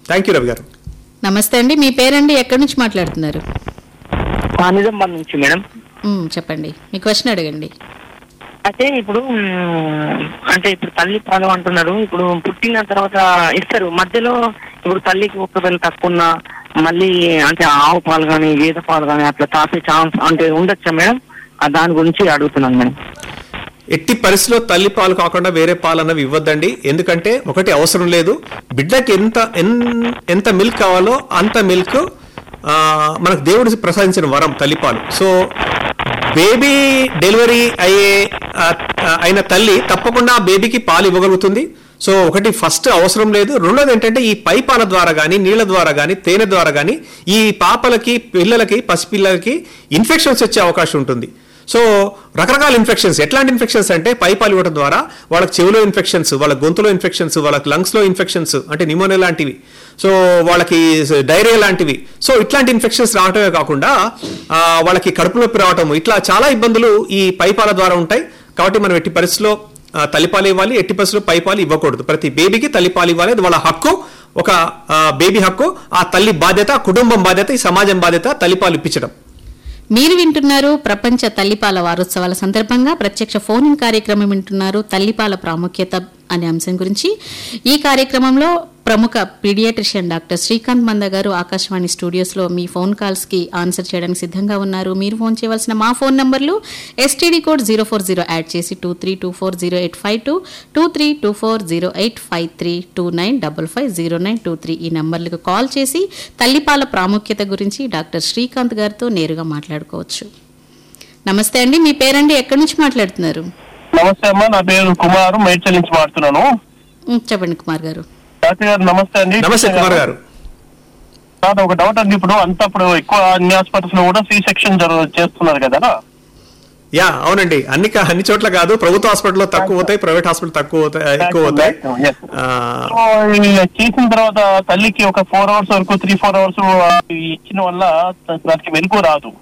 Thank you Ravi గారు నమస్తే అండి మీ పేరండి ఎక్కడి నుంచి మాట్లాడుతున్నారు నిజామాబాద్ నుంచి మేడం మ్, చెప్పండి మీ క్వశ్చన్ అడగండి అయితే ఇప్పుడు మ్, అంటే ఇప్పుడు తల్లి పాలు అంటున్నారు ఇప్పుడు పుట్టిన తర్వాత ఇస్తారు మధ్యలో ఇప్పుడు తల్లికి ఒకవేళ తక్కువ ఉన్నా మళ్ళీ అంటే ఆవు పాలు కానీ గేదె పాలు కానీ అట్లా తాపే ఛాన్స్ అంటే ఉండొచ్చా మేడం ఆ దాని గురించి అడుగుతున్నాను మేడం ఎట్టి పరిస్థితిలో తల్లి పాలు కాకుండా వేరే పాలు అన్నవి ఇవ్వద్దండి ఎందుకంటే ఒకటి అవసరం లేదు బిడ్డకి ఎంత ఎన్- ఎంత మిల్క్ కావాలో అంత మిల్క్ ఆ, మనకు దేవుడు ప్రసాదించిన వరం తల్లిపాలు సో బేబీ డెలివరీ అయ్యే ఆ, ఆ, అయిన తల్లి తప్పకుండా ఆ బేబీకి పాలు ఇవ్వగలుగుతుంది సో ఒకటి ఫస్ట్ అవసరం లేదు రెండోది ఏంటంటే ఈ పై పాల ద్వారా కానీ నీళ్ళ ద్వారా కానీ తేనె ద్వారా కానీ ఈ పాపలకి పిల్లలకి పసిపిల్లలకి ఇన్ఫెక్షన్స్ వచ్చే అవకాశం ఉంటుంది సో రకరకాల ఇన్ఫెక్షన్స్ ఎట్లాంటి ఇన్ఫెక్షన్స్ అంటే పైపాలు ఇవ్వడం ద్వారా వాళ్ళకి చెవిలో ఇన్ఫెక్షన్స్ వాళ్ళ గొంతులో ఇన్ఫెక్షన్స్ వాళ్ళకి లంగ్స్లో ఇన్ఫెక్షన్స్ అంటే నిమోనియా లాంటివి సో వాళ్ళకి డైరియా లాంటివి సో ఇట్లాంటి ఇన్ఫెక్షన్స్ రావటమే కాకుండా ఆ, వాళ్ళకి కడుపు నొప్పి రావటం ఇట్లా చాలా ఇబ్బందులు ఈ పైపాల ద్వారా ఉంటాయి కాబట్టి మనం ఎట్టి పరిస్థితిలో ఆ, తల్లిపాలు ఇవ్వాలి ఎట్టి పరిస్థితిలో పైపాలు ఇవ్వకూడదు ప్రతి బేబీకి తల్లిపాలు ఇవ్వాలి అది వాళ్ళ హక్కు ఒక బేబీ హక్కు ఆ తల్లి బాధ్యత కుటుంబం బాధ్యత ఈ సమాజం బాధ్యత తల్లిపాలు ఇప్పించడం మీరు వింటున్నారు ప్రపంచ తల్లిపాల వారోత్సవాల సందర్భంగా ప్రత్యక్ష ఫోన్ ఇన్ కార్యక్రమం వింటున్నారు తల్లిపాల ప్రాముఖ్యత అనే అంశం గురించి ఈ కార్యక్రమంలో ప్రముఖ పీడియాట్రిషియన్ డాక్టర్ శ్రీకాంత్ మంద గారు ఆకాశవాణి స్టూడియోస్లో మీ ఫోన్ కాల్స్ కి ఆన్సర్ చేయడానికి సిద్ధంగా ఉన్నారు మీరు ఫోన్ చేయవలసిన మా ఫోన్ నంబర్లు STD code zero four zero add చేసి two three two four zero eight five two two three two four zero eight five three two nine double five zero nine two three ఈ నంబర్లకు call చేసి తల్లిపాల ప్రాముఖ్యత గురించి doctor Srikanth గారితో నేరుగా మాట్లాడుకోవచ్చు నమస్తే అండి మీ పేరండి ఎక్కడి నుంచి మాట్లాడుతున్నారు నమస్తే అమ్మా నా పేరు కుమార్ మేడ్చల్ నుంచి మాట్లాడుతున్నాను ఉమ్, చెప్పండి కుమార్ గారు డాక్టర్ గారు నమస్తే అండి నమస్తే కుమార్ గారు సార్ ఒక డౌట్ అండి ఇప్పుడు అంతా ఇప్పుడు ఎక్కువ అన్ని హాస్పిటల్స్ లో కూడా సి సెక్షన్ చేస్తున్నారు కదా యా అవునండి అన్ని కా- అన్ని చోట్ల కాదు ప్రభుత్వ హాస్పిటల్లో తక్కువ అవుతాయి ప్రైవేట్ హాస్పిటల్ తక్కువ అవుతాయి ఎక్కువ అవుతాయి Yes. ఆ, సో ఈ చేసిన తర్వాత తల్లికి ఒక ఫోర్ అవర్స్ వరకు త్రీ ఫోర్ అవర్స్ ఇచ్చిన వల్ల దానికి మెలకు రాదు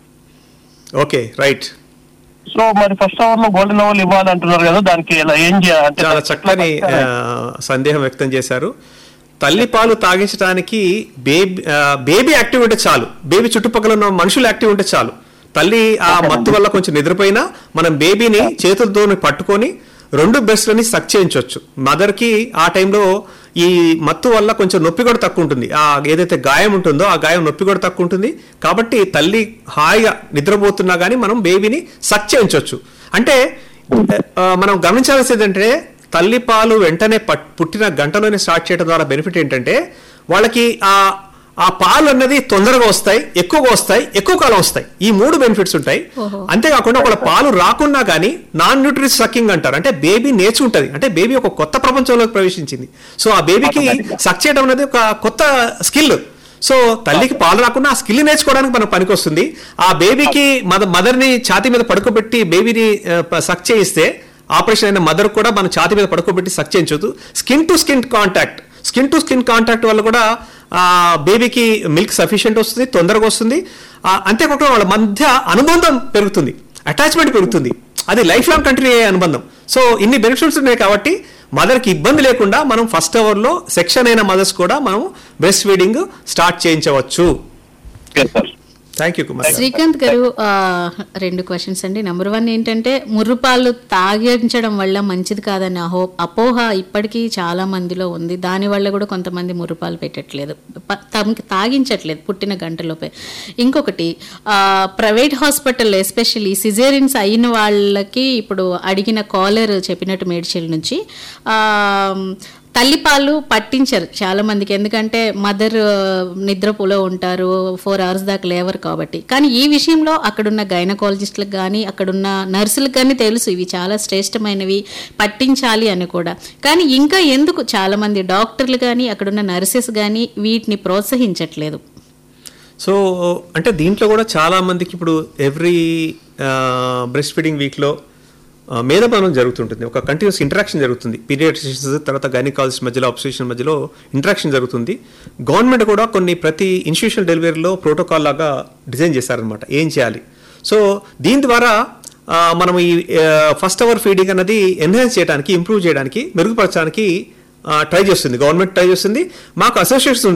ఓకే రైట్ సో మరి ఫస్ట్ అవర్ లో గోల్డెన్ అవర్ ఇవ్వాలి అంటున్నారు కదా దానికి ఎలా ఏం చేయాలి చాలా చక్కని ఆ, సందేహం వ్యక్తం చేశారు తల్లి పాలు తాగించడానికి బేబీ ఆ, బేబీ యాక్టివ్ ఉంటే చాలు బేబీ చుట్టుపక్కల ఉన్న మనుషులు యాక్టివ్ ఉంటే చాలు తల్లి ఆ మత్తు వల్ల కొంచెం నిద్రపోయినా మనం బేబీని చేతులతో పట్టుకొని రెండు బ్రెస్ట్లని సక్ చేయించవచ్చు మదర్ కి ఆ టైంలో ఈ మత్తు వల్ల కొంచెం నొప్పి కూడా తక్కువ ఉంటుంది ఆ ఏదైతే గాయం ఉంటుందో ఆ గాయం నొప్పి కూడా తక్కువ ఉంటుంది కాబట్టి తల్లి హాయిగా నిద్రపోతున్నా కానీ మనం బేబీని సక్ చేయించవచ్చు అంటే ఆ, మనం గమనించాల్సింది ఏంటంటే తల్లి పాలు వెంటనే పట్- పుట్టిన గంటలోనే స్టార్ట్ చేయడం ద్వారా బెనిఫిట్ ఏంటంటే వాళ్ళకి ఆ ఆ పాలు అన్నది తొందరగా వస్తాయి ఎక్కువగా వస్తాయి ఎక్కువ కాలం వస్తాయి ఈ మూడు బెనిఫిట్స్ ఉంటాయి అంతేకాకుండా ఒకళ్ళ పాలు రాకున్నా కానీ నాన్ న్యూట్రిస్ సక్కింగ్ అంటారు అంటే బేబీ నేర్చుకుంటది అంటే బేబీ ఒక కొత్త ప్రపంచంలోకి ప్రవేశించింది సో ఆ బేబీకి సక్ చేయడం అనేది ఒక కొత్త స్కిల్ సో తల్లికి పాలు రాకుండా ఆ స్కిల్ నేర్చుకోవడానికి మనకు పనికొస్తుంది ఆ బేబీకి మద మదర్ని ఛాతీ మీద పడుకోబెట్టి బేబీని సక్ చేయిస్తే ఆపరేషన్ అయిన మదర్ కూడా మన ఛాతీ మీద పడుకోబెట్టి సక్ చేయించవచ్చు skin to skin contact skin to skin contact వల్ల కూడా ఆ బేబీకి మిల్క్ సఫిషియెంట్ వస్తుంది తొందరగా వస్తుంది ఆ, అంతేకాకుండా వాళ్ళ మధ్య అనుబంధం పెరుగుతుంది అటాచ్మెంట్ పెరుగుతుంది అది లైఫ్ లాంగ్ కంటిన్యూ అయ్యే అనుబంధం సో ఇన్ని బెనిఫిట్స్ ఉన్నాయి కాబట్టి మదర్కి ఇబ్బంది లేకుండా మనం ఫస్ట్ అవర్లో సెక్షన్ అయిన మదర్స్ కూడా మనం బ్రెస్ట్ ఫీడింగ్ స్టార్ట్ చేయించవచ్చు sir thank you Kumar garu. Srikanth గారు ఆ, రెండు క్వశ్చన్స్ అండి నెంబర్ వన్ ఏంటంటే ముర్రుపాలు తాగించడం వల్ల మంచిది కాదని అహో అపోహ ఇప్పటికీ చాలా మందిలో ఉంది దాని వల్ల కూడా కొంతమంది ముర్రుపాలు పెట్టట్లేదు ప- తమకి తాగించట్లేదు పుట్టిన గంటలోపే ఇంకొకటి ఆ, ప్రైవేట్ హాస్పిటల్ ఎస్పెషల్లీ సిజేరియన్స్ అయిన వాళ్ళకి ఇప్పుడు అడిగిన కాలర్ చెప్పినట్టు మేడ్చల్ నుంచి ఆ, తల్లిపాలు పట్టించరు చాలా మందికి ఎందుకంటే మదర్ నిద్రపోలో ఉంటారు ఫోర్ అవర్స్ దాకా లేవరు కాబట్టి కానీ ఈ విషయంలో అక్కడున్న గైనకాలజిస్టులకు కానీ అక్కడున్న నర్సులకు కానీ తెలుసు ఇవి చాలా శ్రేష్టమైనవి పట్టించాలి అని కూడా కానీ ఇంకా ఎందుకు చాలా మంది డాక్టర్లు కానీ అక్కడున్న నర్సెస్ కానీ వీటిని ప్రోత్సహించట్లేదు సో అంటే దీంట్లో కూడా చాలా మందికి ఇప్పుడు ఎవ్రీ బ్రెస్ట్ ఫీడింగ్ వీక్లో మేధపానం జరుగుతుంటుంది ఒక కంటిన్యూస్ ఇంటరాక్షన్ జరుగుతుంది పీరియాట్రిషియన్స్ తర్వాత గైనకాలజిస్ట్ మధ్యలో అబ్సర్వేషన్ మధ్యలో ఇంటరాక్షన్ జరుగుతుంది గవర్నమెంట్ కూడా కొన్ని ప్రతి ఇన్స్టిట్యూషన్ డెలివరీలో ప్రోటోకాల్ లాగా డిజైన్ చేశారనమాట ఏం చేయాలి సో దీని ద్వారా ఆ, మనం ఈ ఫస్ట్ అవర్ ఫీడింగ్ అన్నది ఎన్హాన్స్ చేయడానికి ఇంప్రూవ్ చేయడానికి మెరుగుపరచడానికి ట్రై చేస్తుంది గవర్నమెంట్ ట్రై చేస్తుంది మాకు అసోసియేట్స్